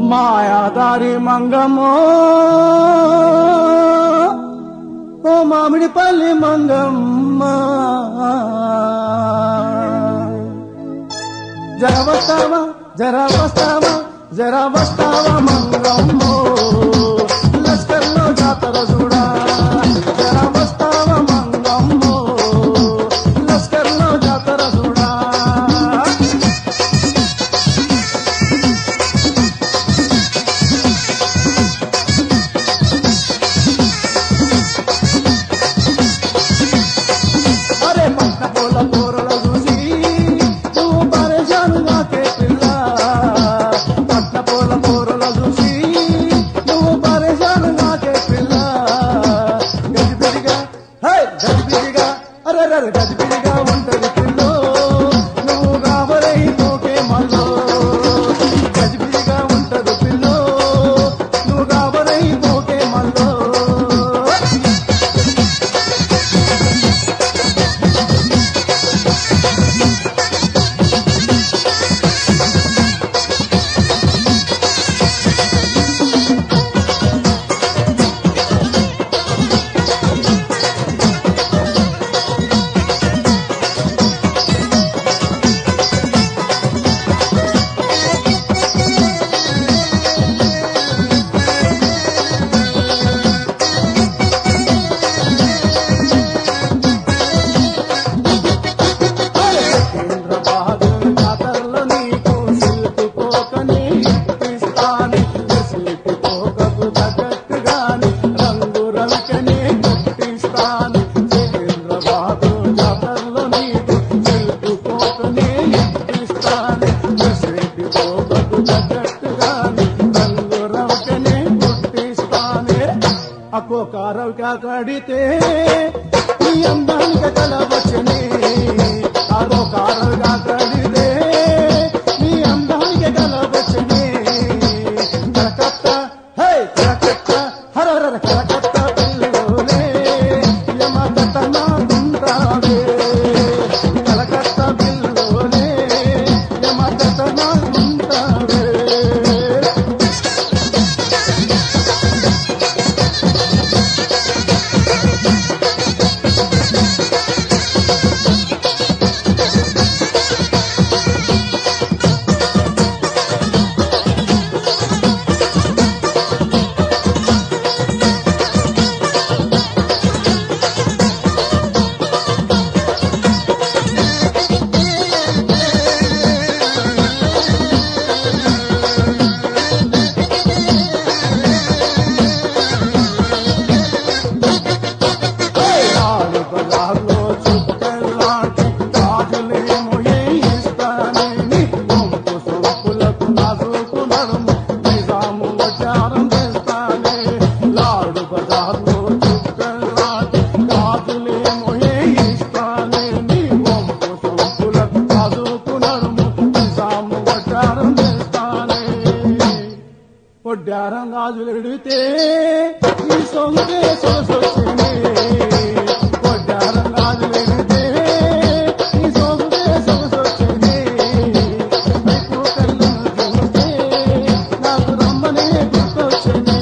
మాయాదారి మంగమ్మో ఓ మామిడిపల్లి మంగమ్మ జర వస్తావా జర వస్తావా జర వస్తావా మంగమ్మో లస్కర్లో జాతర చూడా జర వస్తావా మంగమ్మో లస్కర్లో జాతర చూడా అరే పట్ట పూల కూరలు చూసి నువ్వు పరేషాను నాకే పిల్ల పట్ట పూల కూరలు చూసి నువ్వు పరేషాను నాకే పిల్ల గజిబిజిగా హే గజిబిజిగా అరే అరే గజిబిజిగా ఉంటది పిల్లో నువ్వు కాబరై పోకే మల్లో గజిబిజిగా ఉంటది పిల్లో నువ్వు కాబరై పోకే మల్లో కేంద్రబాదు జాతరలో నీకు సిల్కు పోకని ఇస్తాను సిల్కు పోకకు తగ్గట్టుగాని రంగు రవికని గుర్తిస్తాను కేంద్రబాదు జాతరలో నీకు సిల్కు పోకని ఇస్తాను సిల్కు పోకకు తగ్గట్టుగాని రంగు రవికని గుర్తిస్తాను అక్కో కారవిక కడితే నీ అందానికి కలవచ్చనే అదో కారవిగా కడితే నీ అందానికి కలవచ్చనే కలకత్త హే కలకత్త హరహర కలకత్త పిల్లలోనే యమకట్ట నాకుంటావే కలకత్త పిల్లలోనే యమకట్ట నాకుంటావే నాడు బజార్లో చుట్టెల్లాంటి గాజులేమో ఇస్తానని గుంపు సొంపులకు నాజుకు నడుము నిజాము వచ్చారం చేస్తానే లాడు బజార్లో చుట్టెల్లాంటి గాజులేమో ఇస్తానని గుంపు సొంపులకు నాజుకు నడుము నిజాము వచ్చారం చేస్తానే పొడ్డారం గాజులు ఎడితే ఈ సొంతే సొసొచ్చినే పొడ్డారం గాజులు ఎడితే ఈ సొంతే సొసొచ్చినే వైపు కళ్ళు చూస్తే నాకు రమ్మనే గుర్తొచ్చినే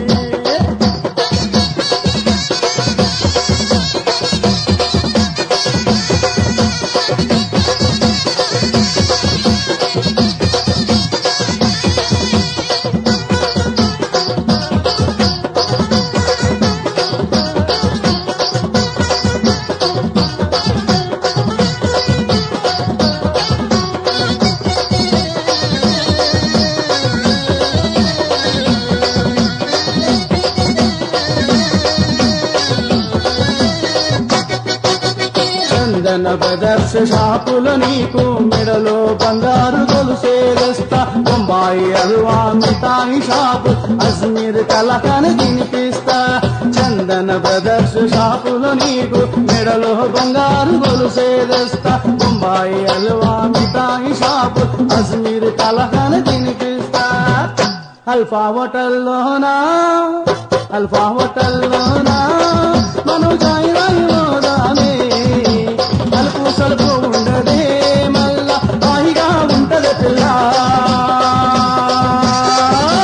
చందన బ్రదర్స్ షాపుల నీకు మెడలో బంగారు గొలుసేస్తా బొంబాయి అల్వా మిఠాయి షాపు అజ్మీర్ కలకని తినిపిస్తా చందన బ్రదర్స్ షాపుల నీకు మెడలో బంగారు గొలుసేస్తా బొంబాయి అల్వా మిఠాయి షాపు అజ్మీర్ కలకని తినిపిస్తా అల్ఫా హోటల్లోనా అల్ఫా హోటల్లోనా మను జాయి రాయిలోదానే అలుపు సలుపు ఉండదే మళ్ళా హాయిగా ఉంటది పిల్ల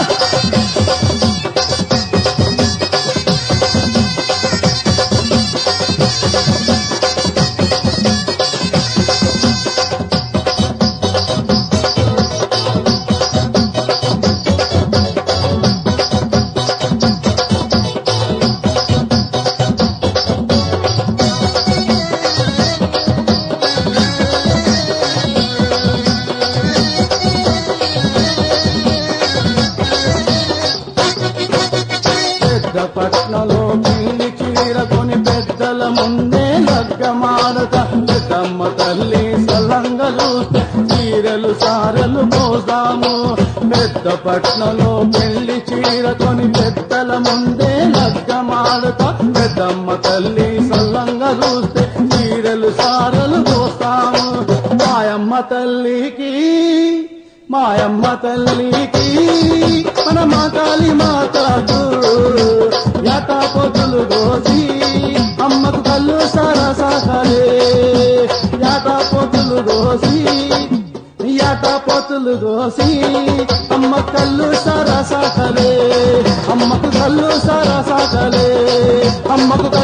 పెద్దమ్మ తల్లి సల్లంగా చూస్తే చీరలు సారలు పోదాము పెద్ద పట్నంలో పెళ్లి చీరకొని పెద్దల ముందే లగ్గమాడుతా పెద్దమ్మ తల్లి సల్లంగా చూస్తే చీరలు సారలు పోస్తాము మాయమ్మ తల్లికి మాయమ్మ తల్లికి మన మాతాలి మాతకు యాటా పొద్దులు గోసి అమ్మకు కళ్ళు సరసలే యాటా పొద్దులు గోసి యాటా పొత్తులు గోసి అమ్మ కళ్ళు సరసలే అమ్మకు కళ్ళు సరసలే అమ్మకు కళ్ళు